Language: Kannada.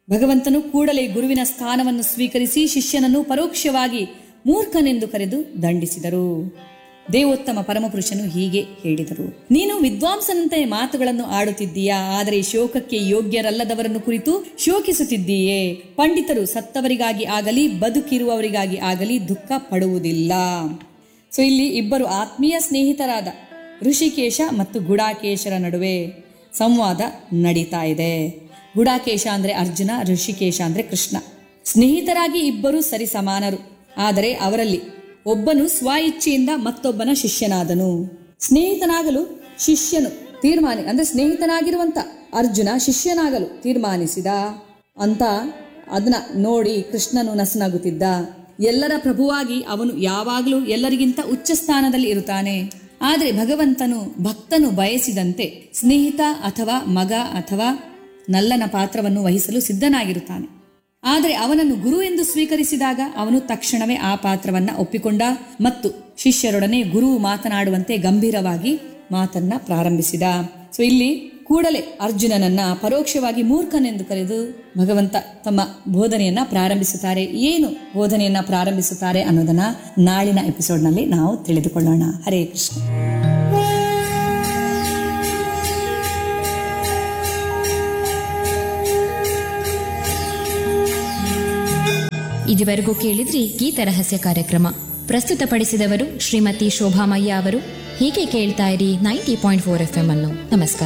ಭಗವಂತನು ಕೂಡಲೇ ಗುರುವಿನ ಸ್ಥಾನವನ್ನು ಸ್ವೀಕರಿಸಿ ಶಿಷ್ಯನನ್ನು ಪರೋಕ್ಷವಾಗಿ ಮೂರ್ಖನೆಂದು ಕರೆದು ದಂಡಿಸಿದರು ದೇವೋತ್ತಮ ಪರಮಪುರುಷನು ಹೀಗೆ ಹೇಳಿದರು ನೀನು ವಿದ್ವಾಂಸನಂತೆ ಮಾತುಗಳನ್ನು ಆಡುತ್ತಿದ್ದೀಯಾ ಆದರೆ ಶೋಕಕ್ಕೆ ಯೋಗ್ಯರಲ್ಲದವರನ್ನು ಕುರಿತು ಶೋಕಿಸುತ್ತಿದ್ದೀಯೇ ಪಂಡಿತರು ಸತ್ತವರಿಗಾಗಿ ಆಗಲಿ ಬದುಕಿರುವವರಿಗಾಗಿ ಆಗಲಿ ದುಃಖ ಪಡುವುದಿಲ್ಲ ಸೊ ಇಲ್ಲಿ ಇಬ್ಬರು ಆತ್ಮೀಯ ಸ್ನೇಹಿತರಾದ ಋಷಿಕೇಶ ಮತ್ತು ಗುಡಾಕೇಶರ ನಡುವೆ ಸಂವಾದ ನಡೀತಾ ಇದೆ ಗುಡಾಕೇಶ ಅಂದರೆ ಅರ್ಜುನ ಋಷಿಕೇಶ ಅಂದರೆ ಕೃಷ್ಣ ಸ್ನೇಹಿತರಾಗಿ ಇಬ್ಬರು ಸರಿ ಸಮಾನರು ಆದರೆ ಅವರಲ್ಲಿ ಒಬ್ಬನು ಸ್ವ ಇಚ್ಛೆಯಿಂದ ಮತ್ತೊಬ್ಬನ ಶಿಷ್ಯನಾದನು ಸ್ನೇಹಿತನಾಗಲು ಶಿಷ್ಯನು ತೀರ್ಮಾನಿ ಅಂದ್ರೆ ಸ್ನೇಹಿತನಾಗಿರುವಂತ ಅರ್ಜುನ ಶಿಷ್ಯನಾಗಲು ತೀರ್ಮಾನಿಸಿದ ಅಂತ ಅದನ್ನ ನೋಡಿ ಕೃಷ್ಣನು ನಸನಾಗುತ್ತಿದ್ದ ಎಲ್ಲರ ಪ್ರಭುವಾಗಿ ಅವನು ಯಾವಾಗಲೂ ಎಲ್ಲರಿಗಿಂತ ಉಚ್ಚ ಸ್ಥಾನದಲ್ಲಿ ಇರುತ್ತಾನೆ ಆದರೆ ಭಗವಂತನು ಭಕ್ತನು ಬಯಸಿದಂತೆ ಸ್ನೇಹಿತ ಅಥವಾ ಮಗ ಅಥವಾ ನಲ್ಲನ ಪಾತ್ರವನ್ನು ವಹಿಸಲು ಸಿದ್ಧನಾಗಿರುತ್ತಾನೆ ಆದರೆ ಅವನನ್ನು ಗುರು ಎಂದು ಸ್ವೀಕರಿಸಿದಾಗ ಅವನು ತಕ್ಷಣವೇ ಆ ಪಾತ್ರವನ್ನ ಒಪ್ಪಿಕೊಂಡ ಮತ್ತು ಶಿಷ್ಯರೊಡನೆ ಗುರು ಮಾತನಾಡುವಂತೆ ಗಂಭೀರವಾಗಿ ಮಾತನ್ನ ಪ್ರಾರಂಭಿಸಿದ ಸೊ ಇಲ್ಲಿ ಕೂಡಲೇ ಅರ್ಜುನನನ್ನ ಪರೋಕ್ಷವಾಗಿ ಮೂರ್ಖನೆಂದು ಕರೆದು ಭಗವಂತ ತಮ್ಮ ಬೋಧನೆಯನ್ನ ಪ್ರಾರಂಭಿಸುತ್ತಾರೆ ಏನು ಬೋಧನೆಯನ್ನ ಪ್ರಾರಂಭಿಸುತ್ತಾರೆ ಅನ್ನೋದನ್ನ ನಾಳಿನ ಎಪಿಸೋಡ್ನಲ್ಲಿ ನಾವು ತಿಳಿದುಕೊಳ್ಳೋಣ ಹರೇ ಕೃಷ್ಣ ಇದುವರೆಗೂ ಕೇಳಿದ್ರಿ ಗೀತ ರಹಸ್ಯ ಕಾರ್ಯಕ್ರಮ ಪ್ರಸ್ತುತಪಡಿಸಿದವರು ಶ್ರೀಮತಿ ಶೋಭಾಮಯ್ಯ ಅವರು ಹೀಗೆ ಕೇಳ್ತಾ ಇರಿ ninety point four F M ಅನ್ನು ನಮಸ್ಕಾರ